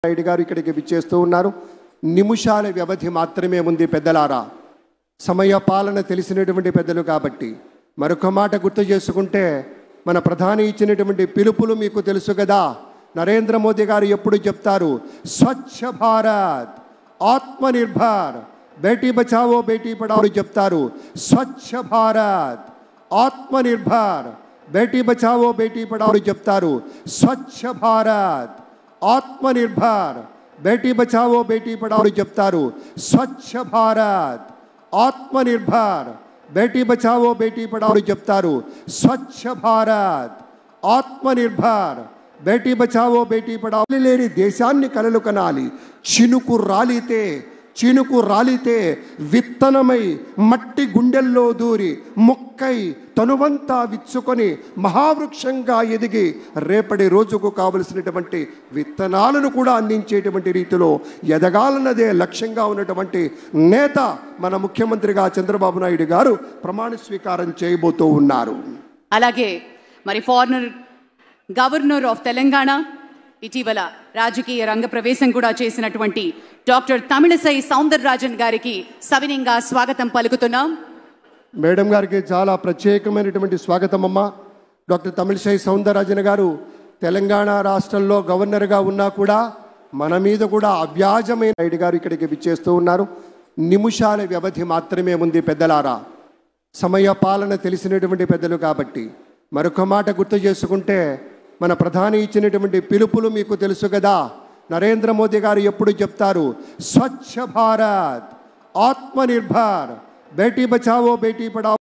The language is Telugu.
నాయుడు గారు ఇక్కడికి విచ్చేస్తూ ఉన్నారు నిమిషాల వ్యవధి మాత్రమే ఉంది పెద్దలారా సమయ పాలన తెలిసినటువంటి పెద్దలు కాబట్టి మరొక మాట గుర్తు చేసుకుంటే మన ప్రధాని ఇచ్చినటువంటి పిలుపులు మీకు తెలుసు కదా నరేంద్ర మోదీ గారు ఎప్పుడు చెప్తారు స్వచ్ఛ భారత్ ఆత్మనిర్భర్ బేటీ బచావో బేటీ పడావో చెప్తారు స్వచ్ఛ భారత్ ఆత్మనిర్భర్ బేటీ బచావో బేటీ పడావో చెప్తారు స్వచ్ఛ భారత్ ఆత్మనిర్భర్ బేటీ బచావో బేటీ పడావో చెప్తారు స్వచ్ఛ భారత్ ఆత్మనిర్భర్ బేటీ బచావో బేటీ పడావో చెప్తారు స్వచ్ఛ భారత్ ఆత్మనిర్భర్ బేటీ బచావో బేటీ పడావో లేని దేశాన్ని కలలు కనాలి చినుకు రాలితే చినుకు రాలితే విత్తనమై మట్టి గుండెల్లో దూరి మొక్కై తనువంతా విచ్చుకొని మహావృక్షంగా ఎదిగి రేపటి రోజుకు కావలసినటువంటి విత్తనాలను కూడా అందించేటువంటి రీతిలో ఎదగాలన్నదే లక్ష్యంగా ఉన్నటువంటి నేత మన ముఖ్యమంత్రిగా చంద్రబాబు నాయుడు గారు ప్రమాణ స్వీకారం చేయబోతూ ఉన్నారు అలాగే మరి ఫారినర్ గవర్నర్ ఆఫ్ తెలంగాణ ఇటీవల రాజకీయ రంగ ప్రవేశం కూడా చేసినటువంటి డాక్టర్ తమిళసై సౌందరరాజన్ గారికి సవినీయంగా స్వాగతం పలుకుతున్నాం మేడం గారికి చాలా ప్రత్యేకమైనటువంటి స్వాగతం అమ్మ డాక్టర్ తమిళసై సౌందరరాజన్ గారు తెలంగాణ రాష్ట్రంలో గవర్నర్గా ఉన్నా కూడా మన మీద కూడా అవ్యాజమైన నాయుడు గారు ఇక్కడికి విచ్చేస్తూ ఉన్నారు నిమిషాల వ్యవధి మాత్రమే ఉంది పెద్దలారా సమయ పాలన తెలిసినటువంటి పెద్దలు కాబట్టి మరొక మాట గుర్తు చేసుకుంటే మన ప్రధాని ఇచ్చినటువంటి పిలుపులు మీకు తెలుసు కదా నరేంద్ర మోదీ గారు ఎప్పుడు చెప్తారు స్వచ్ఛ భారత్ ఆత్మనిర్భర్ బేటీ బచావో బేటీ పడావో